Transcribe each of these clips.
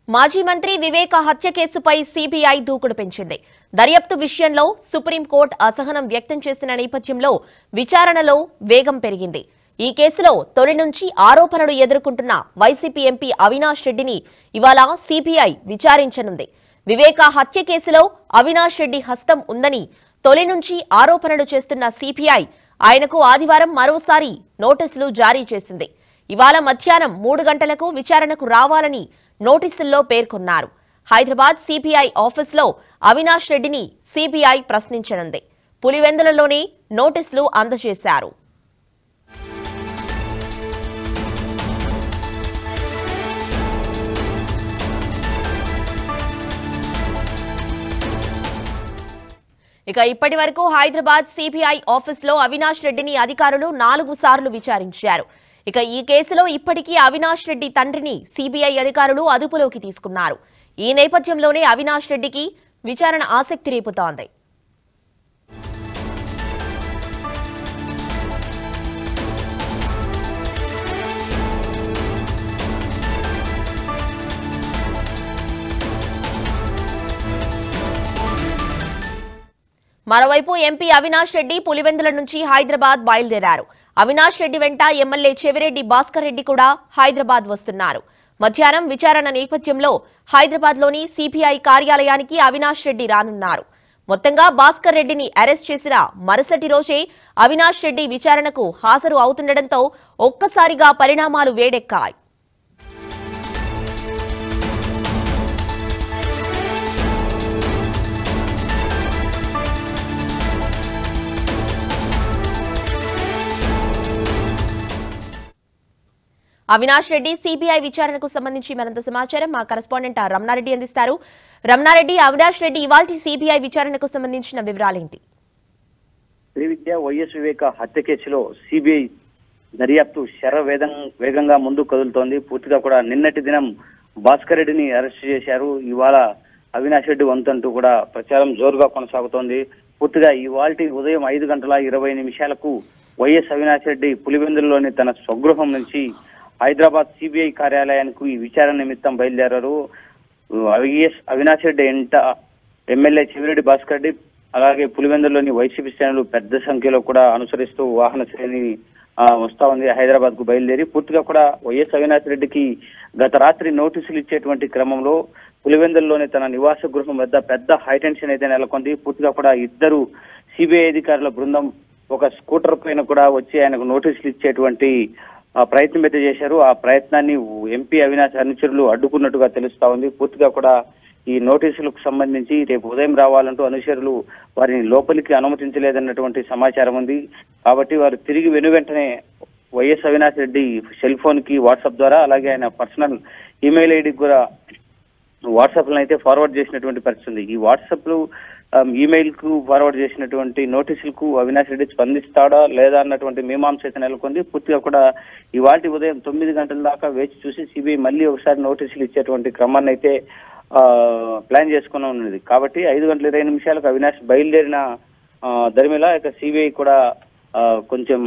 మాజీ మంత్రి వివేక హత్య కేసుపై సీబీఐ దూకుడు పెంచింది దర్యాప్తు విషయంలో సుప్రీంకోర్టు అసహనం వ్యక్తం చేసిన నేపథ్యంలో విచారణలో వేగం పెరిగింది ఈ కేసులో తొలి నుంచి ఆరోపణలు ఎదుర్కొంటున్న వైసీపీ ఎంపీ అవినాష్ రెడ్డిని ఇవాళ సీబీఐ విచారించనుంది వివేక హత్య కేసులో అవినాష్ రెడ్డి హస్తం ఉందని తొలి నుంచి ఆరోపణలు చేస్తున్న సీబీఐ ఆయనకు ఆదివారం మరోసారి నోటీసులు జారీ చేసింది ఇవాళ మధ్యాహ్నం మూడు గంటలకు విచారణకు రావాలని నోటీసుల్లో పేర్కొన్నారు హైదరాబాద్ సిబిఐ ఆఫీసులో అవినాష్ రెడ్డిని సిబిఐ ప్రశ్నించనుంది పులివెందులలోనే నోటీసులు అందజేశారు ఇక ఇప్పటి వరకు హైదరాబాద్ సిబిఐ ఆఫీసులో అవినాష్ రెడ్డిని అధికారులు నాలుగు సార్లు విచారించారు ఇక ఈ కేసులో ఇప్పటికీ అవినాష్ రెడ్డి తండ్రిని సిబిఐ అధికారులు అదుపులోకి తీసుకున్నారు ఈ నేపథ్యంలోనే అవినాష్ రెడ్డికి విచారణ ఆసక్తి రేపుతోంది మరోవైపు ఎంపీ అవినాష్ రెడ్డి పులివెందుల నుంచి హైదరాబాద్ బయలుదేరారు అవినాష్ రెడ్డి వెంట ఎమ్మెల్యే చెవిరెడ్డి భాస్కర్ రెడ్డి కూడా హైదరాబాద్ వస్తున్నారు మధ్యాహ్నం విచారణ నేపథ్యంలో హైదరాబాద్లోని సిపిఐ కార్యాలయానికి అవినాష్ రెడ్డి రానున్నారు మొత్తంగా భాస్కర్ రెడ్డిని అరెస్ట్ చేసిన మరుసటి రోజే అవినాష్ రెడ్డి విచారణకు హాజరు అవుతుండటంతో ఒక్కసారిగా పరిణామాలు వేడెక్కాయి అవినాష్ రెడ్డి సిబిఐ విచారణకు సంబంధించి మరింత సమాచారం మా కరెస్పాండెంట్ రమణారెడ్డి అందిస్తారు రమణారెడ్డి అవినాష్ రెడ్డి ఇవాల్టి సిబిఐ విచారణకు సంబంధించిన వివరాలేంటి శ్రీ విద్య వైఎస్ వివేక హత్య కేసులో సిబిఐ దర్యాప్తు శర వేదం వేగంగా ముందుకు కదులుతోంది పూర్తిగా కూడా నిన్నటి దినం భాస్కర్ రెడ్డిని అరెస్ట్ చేశారు ఇవాళ అవినాష్ రెడ్డి వంతంటూ కూడా ప్రచారం జోరుగా కొనసాగుతోంది పూర్తిగా ఇవాల్టి ఉదయం ఐదు గంటల ఇరవై నిమిషాలకు వైఎస్ అవినాష్ రెడ్డి పులివెందులలోని తన స్వగృహం నుంచి హైదరాబాద్ సిబిఐ కార్యాలయానికి ఈ విచారణ నిమిత్తం బయలుదేరారు వైఎస్ అవినాష్ రెడ్డి ఎంట ఎమ్మెల్యే చెవిరెడ్డి భాస్కర్ రెడ్డి అలాగే పులివెందులోని వైసీపీ శ్రేణులు పెద్ద సంఖ్యలో కూడా అనుసరిస్తూ వాహన శ్రేణి ఆ, వస్తా ఉంది హైదరాబాద్ కు బయలుదేరి పూర్తిగా కూడా వైఎస్ అవినాష్ రెడ్డికి గత రాత్రి నోటీసులు ఇచ్చేటువంటి క్రమంలో పులివెందుల్లోని తన నివాస గృహం వద్ద పెద్ద హైటెన్షన్ అయితే నెలకొంది పూర్తిగా కూడా ఇద్దరు సిబిఐ అధికారుల బృందం ఒక స్కూటర్ పైన కూడా వచ్చి ఆయనకు నోటీసులు ఇచ్చేటువంటి ఆ ప్రయత్నం అయితే చేశారు ఆ ప్రయత్నాన్ని ఎంపీ అవినాష్ అనుచరులు అడ్డుకున్నట్టుగా తెలుస్తా ఉంది పూర్తిగా కూడా ఈ నోటీసులకు సంబంధించి రేపు ఉదయం రావాలంటూ అనుచరులు వారిని లోపలికి అనుమతించలేదన్నటువంటి సమాచారం ఉంది కాబట్టి వారు తిరిగి వెను వెంటనే వైఎస్ అవినాష్ రెడ్డి సెల్ ఫోన్ కి వాట్సాప్ ద్వారా అలాగే ఆయన పర్సనల్ ఈమెయిల్ ఐడికి కూడా వాట్సాప్ లో అయితే ఫార్వర్డ్ చేసినటువంటి పరిస్థితి ఉంది ఈ వాట్సాప్ లో ఈమెయిల్ కు ఫార్వర్డ్ చేసినటువంటి నోటీసులకు అవినాష్ రెడ్డి స్పందిస్తాడా లేదా అన్నటువంటి మీమాంస అయితే నెలకొంది పూర్తిగా కూడా ఇవాటి ఉదయం తొమ్మిది గంటల దాకా వేచి చూసి సిబిఐ మళ్ళీ ఒకసారి నోటీసులు ఇచ్చేటువంటి క్రమాన్ని అయితే ఆ, ప్లాన్ చేసుకుని ఉన్నది కాబట్టి ఐదు గంటల ఇరవై నిమిషాలకు అవినాష్ బయలుదేరిన ఆ, దరిమిలా ఇక సిబిఐ కూడా ఆ, కొంచెం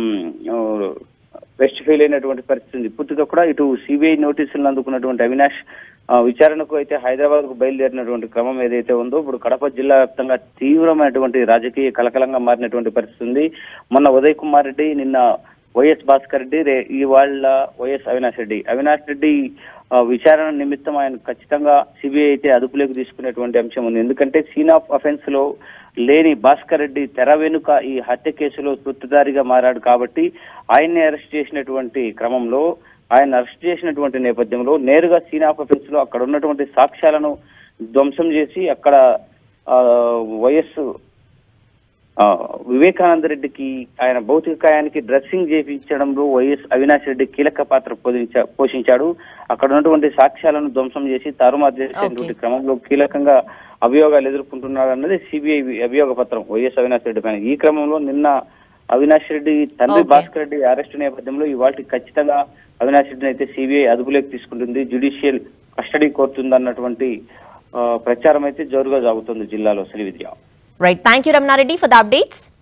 వెస్ట్ ఫెయిల్ అయినటువంటి పరిస్థితి ఉంది పూర్తిగా కూడా ఇటు సిబిఐ నోటీసులను అందుకున్నటువంటి అవినాష్ ఆ, విచారణకు అయితే హైదరాబాద్ కు బయలుదేరినటువంటి క్రమం ఏదైతే ఉందో ఇప్పుడు కడప జిల్లా వ్యాప్తంగా తీవ్రమైనటువంటి రాజకీయ కలకలంగా మారినటువంటి పరిస్థితి ఉంది మొన్న ఉదయ్ కుమార్ రెడ్డి నిన్న వైఎస్ భాస్కర్ రెడ్డి రే ఇవాళ వైఎస్ అవినాష్ రెడ్డి అవినాష్ రెడ్డి ఆ, విచారణ నిమిత్తం ఆయన ఖచ్చితంగా సిబిఐ అయితే అదుపులోకి తీసుకునేటువంటి అంశం ఉంది ఎందుకంటే సీన్ ఆఫ్ అఫెన్స్ లో లేని భాస్కర్ రెడ్డి తెర వెనుక ఈ హత్య కేసులో తృప్తిదారిగా మారాడు కాబట్టి ఆయన్ని అరెస్ట్ చేసినటువంటి క్రమంలో ఆయన అరెస్ట్ చేసినటువంటి నేపథ్యంలో నేరుగా సీన్ ఆఫ్ అఫెన్స్ లో అక్కడ ఉన్నటువంటి సాక్ష్యాలను ధ్వంసం చేసి అక్కడ ఆ, వైఎస్ ఆ, వివేకానంద రెడ్డికి ఆయన భౌతిక కాయానికి డ్రెస్సింగ్ చేయించడంలో వైఎస్ అవినాష్ రెడ్డి కీలక పాత్ర పోషించా పోషించాడు అక్కడ ఉన్నటువంటి సాక్ష్యాలను ధ్వంసం చేసి తారుమారు చేసేటువంటి క్రమంలో కీలకంగా అభియోగాలు ఎదుర్కొంటున్నాడు అన్నది సిబిఐ అభియోగ పత్రం వైఎస్ అవినాష్ రెడ్డి పైన ఈ క్రమంలో నిన్న అవినాష్ రెడ్డి తండ్రి Okay. భాస్కర్ రెడ్డి అరెస్టు నేపథ్యంలో ఇవాళ ఖచ్చితంగా అవినాష్ రెడ్డిని అయితే సిబిఐ అదుపులోకి తీసుకుంటుంది జ్యుడిషియల్ కస్టడీ కోరుతుందన్నటువంటి ఆ, ప్రచారం అయితే జోరుగా సాగుతుంది జిల్లాలో Shri Vidya right thank you Ramana Reddy for the updates